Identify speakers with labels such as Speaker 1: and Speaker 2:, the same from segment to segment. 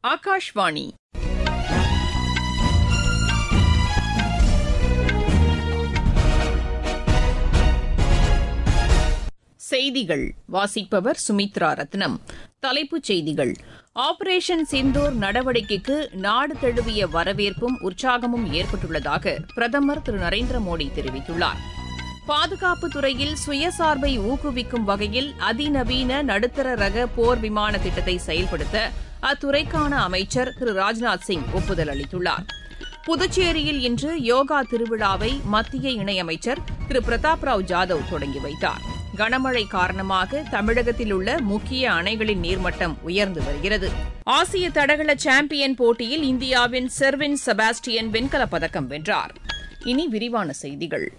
Speaker 1: ஆகாஷ்வாணி செய்திகள் வாசிப்பவர் சுமித்ரா ரத்னம் தலைப்புச் செய்திகள் ஆபரேஷன் சிந்தூர் நடவடிக்கைக்கு நாடு தழுவிய வரவேற்பும் உற்சாகமும் ஏற்பட்டுள்ளதாக பிரதமர் திரு நரேந்திர மோடி தெரிவித்துள்ளார் பாதுகாப்பு துறையில் சுயசார்பை ஊக்குவிக்கும் வகையில் அதிநவீன நடுத்தர ரக போர் விமான திட்டத்தை செயல்படுத்த அத்துறைக்கான அமைச்சர் திரு ராஜ்நாத் சிங் ஒப்புதல் அளித்துள்ளார் புதுச்சேரியில் இன்று யோகா திருவிழாவை மத்திய இணையமைச்சர் திரு பிரதாப் ராவ் ஜாதவ் தொடங்கி வைத்தார் கனமழை காரணமாக தமிழகத்தில் உள்ள முக்கிய அணைகளின் நீர்மட்டம் உயர்ந்து வருகிறது ஆசிய தடகள சாம்பியன் போட்டியில் இந்தியாவின் செர்வின் செபாஸ்டியன் வெண்கலப் பதக்கம் வென்றார் இனி விரிவான செய்திகள்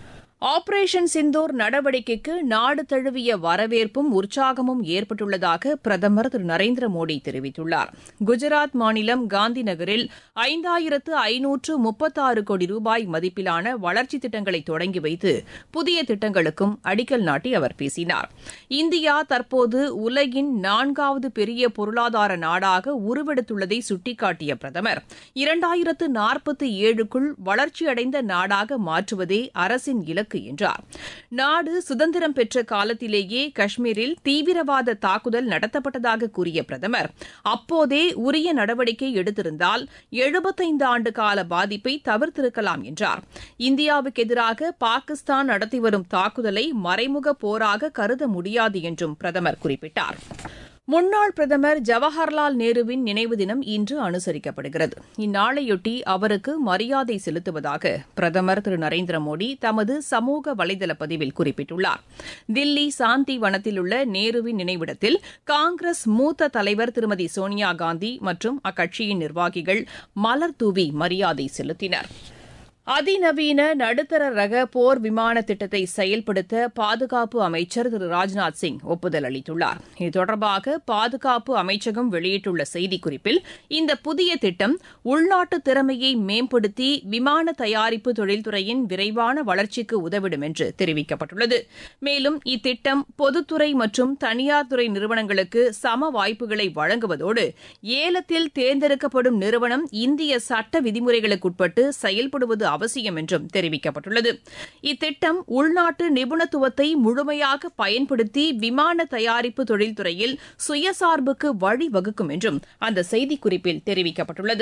Speaker 1: ஆபரேஷன் சிந்தூர் நடவடிக்கைக்கு நாடு தழுவிய வரவேற்பும் உற்சாகமும் ஏற்பட்டுள்ளதாக பிரதமர் திரு நரேந்திர மோடி தெரிவித்துள்ளார் குஜராத் மாநிலம் காந்தி நகரில் ஐந்தாயிரத்து ஐநூற்று முப்பத்தாறு கோடி ரூபாய் மதிப்பிலான வளர்ச்சித் திட்டங்களை தொடங்கி வைத்து புதிய திட்டங்களுக்கும் அடிக்கல் நாட்டி அவர் பேசினார் இந்தியா தற்போது உலகின் நான்காவது பெரிய பொருளாதார நாடாக உருவெடுத்துள்ளதை சுட்டிக்காட்டிய பிரதமர் இரண்டாயிரத்து நாற்பத்தி ஏழுக்குள் வளர்ச்சியடைந்த நாடாக மாற்றுவதே அரசின் இலக்கு இலக்கு என்றார் நாடு சுதந்திரம் பெற்ற காலத்திலேயே காஷ்மீரில் தீவிரவாத தாக்குதல் நடத்தப்பட்டதாக கூறிய பிரதமர் அப்போதே உரிய நடவடிக்கை எடுத்திருந்தால் எழுபத்தைந்து ஆண்டு கால பாதிப்பை தவிர்த்திருக்கலாம் என்றார் இந்தியாவுக்கு எதிராக பாகிஸ்தான் நடத்தி வரும் தாக்குதலை மறைமுக போராக கருத முடியாது என்றும் பிரதமர் குறிப்பிட்டார் முன்னாள் பிரதமர் ஜவஹர்லால் நேருவின் நினைவு தினம் இன்று அனுசரிக்கப்படுகிறது இந்நாளையொட்டி அவருக்கு மரியாதை செலுத்துவதாக பிரதமர் திரு நரேந்திர மோடி தமது சமூக வலைதள பதிவில் குறிப்பிட்டுள்ளார் தில்லி சாந்தி வனத்தில் உள்ள நேருவின் நினைவிடத்தில் காங்கிரஸ் மூத்த தலைவர் திருமதி சோனியா காந்தி மற்றும் அக்கட்சியின் நிர்வாகிகள் மலர் தூவி மரியாதை செலுத்தினர் அதிநவீன நடுத்தர ரக போர் விமான திட்டத்தை செயல்படுத்த பாதுகாப்பு அமைச்சர் திரு ராஜ்நாத் சிங் ஒப்புதல் அளித்துள்ளார் இது தொடர்பாக பாதுகாப்பு அமைச்சகம் வெளியிட்டுள்ள செய்திக்குறிப்பில் இந்த புதிய திட்டம் உள்நாட்டு திறமையை மேம்படுத்தி விமான தயாரிப்பு தொழில்துறையின் விரைவான வளர்ச்சிக்கு உதவிடும் என்று தெரிவிக்கப்பட்டுள்ளது மேலும் இத்திட்டம் பொதுத்துறை மற்றும் தனியார் துறை நிறுவனங்களுக்கு சம வாய்ப்புகளை வழங்குவதோடு ஏலத்தில் தேர்ந்தெடுக்கப்படும் நிறுவனம் இந்திய சட்ட விதிமுறைகளுக்குட்பட்டு செயல்படுவது அவசியம் என்றும் தெரிவிக்கப்பட்டுள்ளது இத்திட்டம் உள்நாட்டு நிபுணத்துவத்தை முழுமையாக பயன்படுத்தி விமான தயாரிப்பு தொழில்துறையில் சுயசார்புக்கு வழிவகுக்கும் என்றும் அந்த செய்திக்குறிப்பில் தெரிவிக்கப்பட்டுள்ளது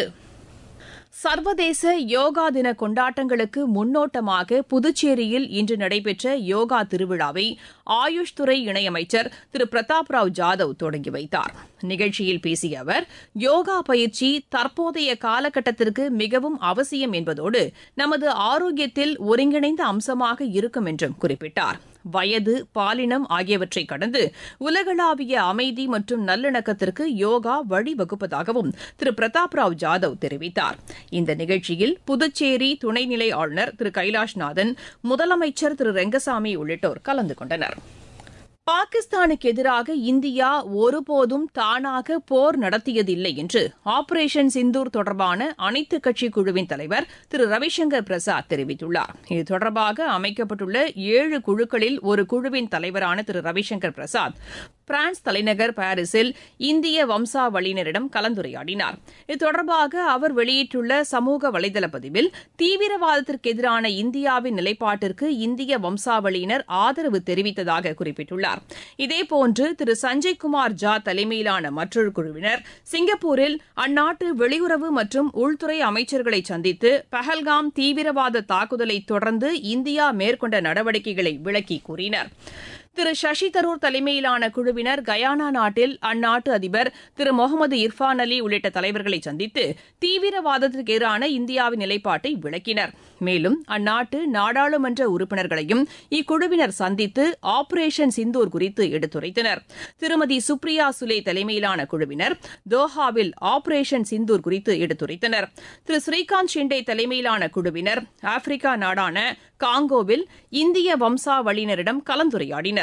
Speaker 1: சர்வதேச யோகா தின கொண்டாட்டங்களுக்கு முன்னோட்டமாக புதுச்சேரியில் இன்று நடைபெற்ற யோகா திருவிழாவை ஆயுஷ் துறை இணையமைச்சர் திரு பிரதாப் ராவ் ஜாதவ் தொடங்கி வைத்தார் நிகழ்ச்சியில் பேசிய அவர் யோகா பயிற்சி தற்போதைய காலகட்டத்திற்கு மிகவும் அவசியம் என்பதோடு நமது ஆரோக்கியத்தில் ஒருங்கிணைந்த அம்சமாக இருக்கும் என்றும் குறிப்பிட்டார் வயது பாலினம் ஆகியவற்றை கடந்து உலகளாவிய அமைதி மற்றும் நல்லிணக்கத்திற்கு யோகா வழிவகுப்பதாகவும் திரு பிரதாப் ராவ் ஜாதவ் தெரிவித்தார் இந்த நிகழ்ச்சியில் புதுச்சேரி துணைநிலை ஆளுநர் திரு கைலாஷ்நாதன் முதலமைச்சர் திரு ரெங்கசாமி உள்ளிட்டோர் கலந்து கொண்டனர் பாகிஸ்தானுக்கு எதிராக இந்தியா ஒருபோதும் தானாக போர் நடத்தியதில்லை என்று ஆபரேஷன் சிந்தூர் தொடர்பான அனைத்துக் கட்சி குழுவின் தலைவர் திரு ரவிசங்கர் பிரசாத் தெரிவித்துள்ளார் இது தொடர்பாக அமைக்கப்பட்டுள்ள ஏழு குழுக்களில் ஒரு குழுவின் தலைவரான திரு ரவிசங்கர் பிரசாத் பிரான்ஸ் தலைநகர் பாரிஸில் இந்திய வம்சாவளியினரிடம் கலந்துரையாடினார் இது தொடர்பாக அவர் வெளியிட்டுள்ள சமூக வலைதள பதிவில் தீவிரவாதத்திற்கு எதிரான இந்தியாவின் நிலைப்பாட்டிற்கு இந்திய வம்சாவளியினர் ஆதரவு தெரிவித்ததாக குறிப்பிட்டுள்ளார் இதேபோன்று திரு சஞ்சய்குமார் ஜா தலைமையிலான மற்றொரு குழுவினர் சிங்கப்பூரில் அந்நாட்டு வெளியுறவு மற்றும் உள்துறை அமைச்சர்களை சந்தித்து பஹல்காம் தீவிரவாத தாக்குதலை தொடர்ந்து இந்தியா மேற்கொண்ட நடவடிக்கைகளை விளக்கி கூறினர் திரு சசி தரூர் தலைமையிலான குழுவினர் கயானா நாட்டில் அந்நாட்டு அதிபர் திரு முகமது இர்ஃபான் அலி உள்ளிட்ட தலைவர்களை சந்தித்து தீவிரவாதத்திற்கு எதிரான இந்தியாவின் நிலைப்பாட்டை விளக்கினர் மேலும் அந்நாட்டு நாடாளுமன்ற உறுப்பினர்களையும் இக்குழுவினர் சந்தித்து ஆபரேஷன் சிந்தூர் குறித்து எடுத்துரைத்தனர் திருமதி சுப்ரியா சுலே தலைமையிலான குழுவினர் தோஹாவில் ஆபரேஷன் சிந்தூர் குறித்து எடுத்துரைத்தனர் திரு ஸ்ரீகாந்த் ஷிண்டே தலைமையிலான குழுவினர் ஆப்பிரிக்கா நாடான காங்கோவில் இந்திய வம்சாவளியினரிடம் கலந்துரையாடினர்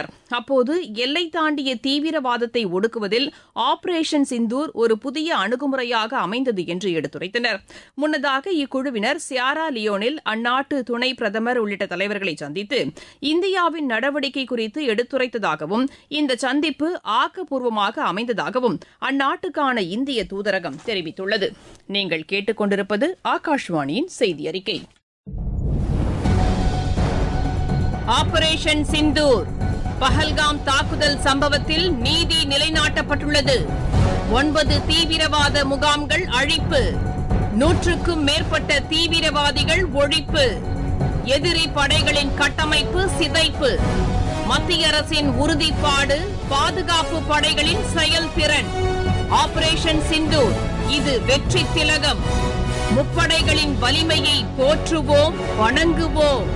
Speaker 1: சந்தித்தனர் அப்போது எல்லை தாண்டிய தீவிரவாதத்தை ஒடுக்குவதில் ஆபரேஷன் சிந்தூர் ஒரு புதிய அணுகுமுறையாக அமைந்தது என்று எடுத்துரைத்தனர் முன்னதாக இக்குழுவினர் சியாரா லியோனில் அந்நாட்டு துணை பிரதமர் உள்ளிட்ட தலைவர்களை சந்தித்து இந்தியாவின் நடவடிக்கை குறித்து எடுத்துரைத்ததாகவும் இந்த சந்திப்பு ஆக்கப்பூர்வமாக அமைந்ததாகவும் அந்நாட்டுக்கான இந்திய தூதரகம் தெரிவித்துள்ளது நீங்கள் கேட்டுக்கொண்டிருப்பது ஆகாஷ்வாணியின் செய்தி அறிக்கை ஆபரேஷன் சிந்தூர் பஹல்காம் தாக்குதல் சம்பவத்தில் நீதி நிலைநாட்டப்பட்டுள்ளது ஒன்பது தீவிரவாத முகாம்கள் அழிப்பு நூற்றுக்கும் மேற்பட்ட தீவிரவாதிகள் ஒழிப்பு எதிரி படைகளின் கட்டமைப்பு சிதைப்பு மத்திய அரசின் உறுதிப்பாடு பாதுகாப்பு படைகளின் செயல்திறன் ஆபரேஷன் சிந்தூர் இது வெற்றி திலகம் முப்படைகளின் வலிமையை போற்றுவோம் வணங்குவோம்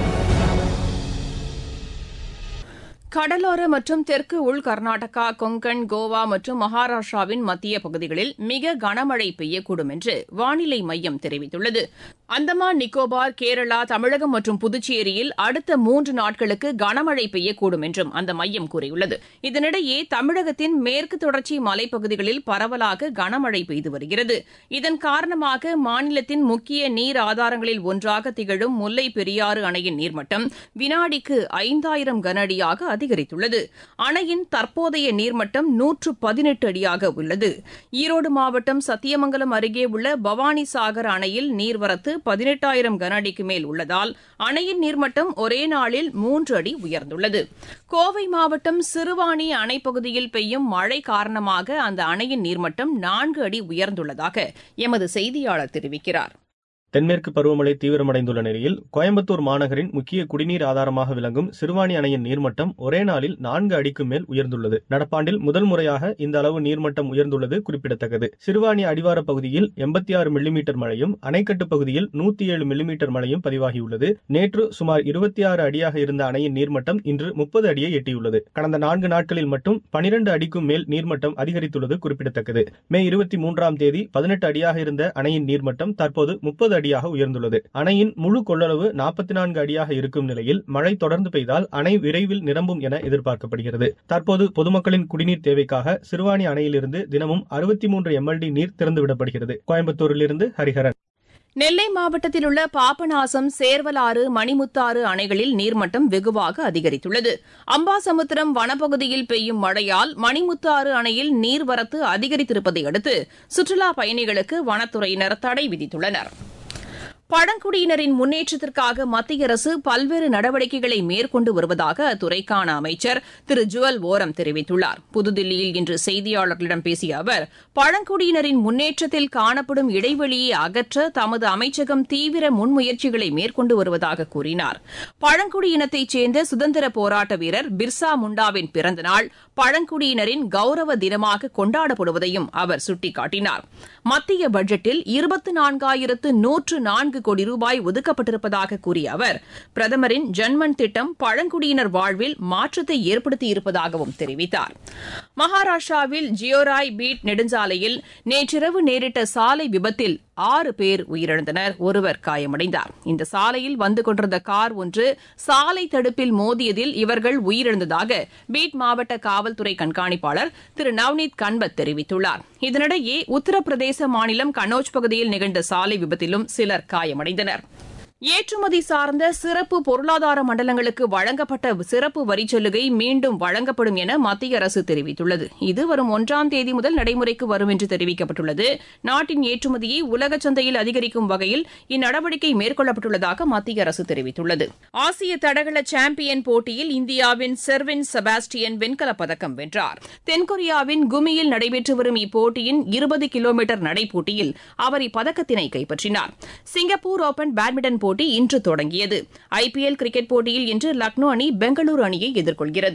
Speaker 1: கடலோர மற்றும் தெற்கு உள் கர்நாடகா கொங்கன் கோவா மற்றும் மகாராஷ்டிராவின் மத்திய பகுதிகளில் மிக கனமழை பெய்யக்கூடும் என்று வானிலை மையம் தெரிவித்துள்ளது அந்தமான் நிக்கோபார் கேரளா தமிழகம் மற்றும் புதுச்சேரியில் அடுத்த மூன்று நாட்களுக்கு கனமழை பெய்யக்கூடும் என்றும் அந்த மையம் கூறியுள்ளது இதனிடையே தமிழகத்தின் மேற்கு தொடர்ச்சி மலைப்பகுதிகளில் பரவலாக கனமழை பெய்து வருகிறது இதன் காரணமாக மாநிலத்தின் முக்கிய நீர் ஆதாரங்களில் ஒன்றாக திகழும் முல்லை பெரியாறு அணையின் நீர்மட்டம் வினாடிக்கு ஐந்தாயிரம் கன அடியாக அதிகரித்துள்ளது அணையின் தற்போதைய நீர்மட்டம் நூற்று பதினெட்டு அடியாக உள்ளது ஈரோடு மாவட்டம் சத்தியமங்கலம் அருகே உள்ள பவானி சாகர் அணையில் நீர்வரத்து பதினெட்டாயிரம் கன அடிக்கு மேல் உள்ளதால் அணையின் நீர்மட்டம் ஒரே நாளில் மூன்று அடி உயர்ந்துள்ளது கோவை மாவட்டம் சிறுவாணி அணைப்பகுதியில் பெய்யும் மழை காரணமாக அந்த அணையின் நீர்மட்டம் நான்கு அடி உயர்ந்துள்ளதாக எமது செய்தியாளர் தெரிவிக்கிறார்
Speaker 2: தென்மேற்கு பருவமழை தீவிரமடைந்துள்ள நிலையில் கோயம்புத்தூர் மாநகரின் முக்கிய குடிநீர் ஆதாரமாக விளங்கும் சிறுவாணி அணையின் நீர்மட்டம் ஒரே நாளில் நான்கு அடிக்கு மேல் உயர்ந்துள்ளது நடப்பாண்டில் முதல் முறையாக இந்த அளவு நீர்மட்டம் உயர்ந்துள்ளது குறிப்பிடத்தக்கது சிறுவாணி அடிவார பகுதியில் எண்பத்தி ஆறு மில்லிமீட்டர் மழையும் அணைக்கட்டு பகுதியில் நூத்தி ஏழு மில்லிமீட்டர் மழையும் பதிவாகியுள்ளது நேற்று சுமார் இருபத்தி ஆறு அடியாக இருந்த அணையின் நீர்மட்டம் இன்று முப்பது அடியை எட்டியுள்ளது கடந்த நான்கு நாட்களில் மட்டும் பனிரெண்டு அடிக்கும் மேல் நீர்மட்டம் அதிகரித்துள்ளது குறிப்பிடத்தக்கது மே இருபத்தி மூன்றாம் தேதி பதினெட்டு அடியாக இருந்த அணையின் நீர்மட்டம் தற்போது முப்பது அடியாக உயர்ந்துள்ளது அணையின் முழு கொள்ளளவு நாற்பத்தி நான்கு அடியாக இருக்கும் நிலையில் மழை தொடர்ந்து பெய்தால் அணை விரைவில் நிரம்பும் என எதிர்பார்க்கப்படுகிறது தற்போது பொதுமக்களின் குடிநீர் தேவைக்காக சிறுவாணி அணையிலிருந்து தினமும் அறுபத்தி மூன்று எம்எல்டி நீர் திறந்துவிடப்படுகிறது கோயம்புத்தூரிலிருந்து ஹரிஹரன்
Speaker 1: நெல்லை மாவட்டத்தில் உள்ள பாபநாசம் சேர்வலாறு மணிமுத்தாறு அணைகளில் நீர்மட்டம் வெகுவாக அதிகரித்துள்ளது அம்பாசமுத்திரம் வனப்பகுதியில் பெய்யும் மழையால் மணிமுத்தாறு அணையில் நீர்வரத்து அதிகரித்திருப்பதை அடுத்து சுற்றுலாப் பயணிகளுக்கு வனத்துறையினர் தடை விதித்துள்ளனர் பழங்குடியினரின் முன்னேற்றத்திற்காக மத்திய அரசு பல்வேறு நடவடிக்கைகளை மேற்கொண்டு வருவதாக அத்துறைக்கான அமைச்சர் திரு ஜுவல் ஓரம் தெரிவித்துள்ளார் புதுதில்லியில் இன்று செய்தியாளர்களிடம் பேசிய அவர் பழங்குடியினரின் முன்னேற்றத்தில் காணப்படும் இடைவெளியை அகற்ற தமது அமைச்சகம் தீவிர முன்முயற்சிகளை மேற்கொண்டு வருவதாக கூறினார் பழங்குடியினத்தைச் சேர்ந்த சுதந்திர போராட்ட வீரர் பிர்சா முண்டாவின் பிறந்தநாள் பழங்குடியினரின் கௌரவ தினமாக கொண்டாடப்படுவதையும் அவர் சுட்டிக்காட்டினார் மத்திய பட்ஜெட்டில் இருபத்தி நான்காயிரத்து நூற்று நான்கு கோடி ரூபாய் ஒதுக்கப்பட்டிருப்பதாக கூறிய அவர் பிரதமரின் ஜன்மன் திட்டம் பழங்குடியினர் வாழ்வில் மாற்றத்தை ஏற்படுத்தியிருப்பதாகவும் தெரிவித்தார் மகாராஷ்டிராவில் ஜியோராய் பீட் நெடுஞ்சாலையில் நேற்றிரவு நேரிட்ட சாலை விபத்தில் ஆறு பேர் உயிரிழந்தனர் ஒருவர் காயமடைந்தார் இந்த சாலையில் வந்து கொண்டிருந்த கார் ஒன்று சாலை தடுப்பில் மோதியதில் இவர்கள் உயிரிழந்ததாக பீட் மாவட்ட காவல்துறை கண்காணிப்பாளர் திரு நவ்னீத் கன்பத் தெரிவித்துள்ளார் இதனிடையே உத்தரப்பிரதேச மாநிலம் கனோஜ் பகுதியில் நிகழ்ந்த சாலை விபத்திலும் சிலர் காயமடைந்தனர் ஏற்றுமதி சார்ந்த சிறப்பு பொருளாதார மண்டலங்களுக்கு வழங்கப்பட்ட சிறப்பு வரிச்சலுகை மீண்டும் வழங்கப்படும் என மத்திய அரசு தெரிவித்துள்ளது இது வரும் ஒன்றாம் தேதி முதல் நடைமுறைக்கு வரும் என்று தெரிவிக்கப்பட்டுள்ளது நாட்டின் ஏற்றுமதியை உலக சந்தையில் அதிகரிக்கும் வகையில் இந்நடவடிக்கை மேற்கொள்ளப்பட்டுள்ளதாக மத்திய அரசு தெரிவித்துள்ளது ஆசிய தடகள சாம்பியன் போட்டியில் இந்தியாவின் செர்வின் செபாஸ்டியன் வெண்கலப் பதக்கம் வென்றார் தென்கொரியாவின் குமியில் நடைபெற்று வரும் இப்போட்டியின் இருபது கிலோமீட்டர் நடைப்போட்டியில் அவர் இப்பதக்கத்தினை கைப்பற்றினார் சிங்கப்பூர் ஓபன் பேட்மிண்டன் போட்டி இன்று தொடங்கியது ஐபிஎல் கிரிக்கெட் போட்டியில் இன்று லக்னோ அணி பெங்களூரு அணியை எதிர்கொள்கிறது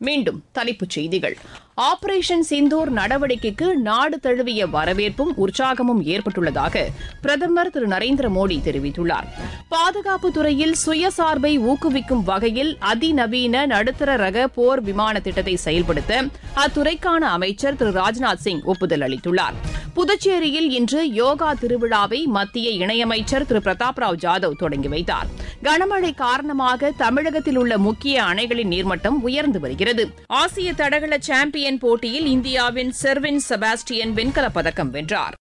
Speaker 1: மீண்டும் தலைப்புச் செய்திகள் ஆபரேஷன் சிந்தூர் நடவடிக்கைக்கு நாடு தழுவிய வரவேற்பும் உற்சாகமும் ஏற்பட்டுள்ளதாக பிரதமர் திரு நரேந்திர மோடி தெரிவித்துள்ளார் பாதுகாப்பு துறையில் சுயசார்பை ஊக்குவிக்கும் வகையில் அதிநவீன நடுத்தர ரக போர் விமான திட்டத்தை செயல்படுத்த அத்துறைக்கான அமைச்சர் திரு ராஜ்நாத் சிங் ஒப்புதல் அளித்துள்ளார் புதுச்சேரியில் இன்று யோகா திருவிழாவை மத்திய இணையமைச்சர் திரு பிரதாப் ராவ் ஜாதவ் தொடங்கி வைத்தார் கனமழை காரணமாக தமிழகத்தில் உள்ள முக்கிய அணைகளின் நீர்மட்டம் உயர்ந்து வருகிறது ஆசிய தடகள சாம்பியன் போட்டியில் இந்தியாவின் செர்வின் செபாஸ்டியன் வெண்கலப் பதக்கம் வென்றார்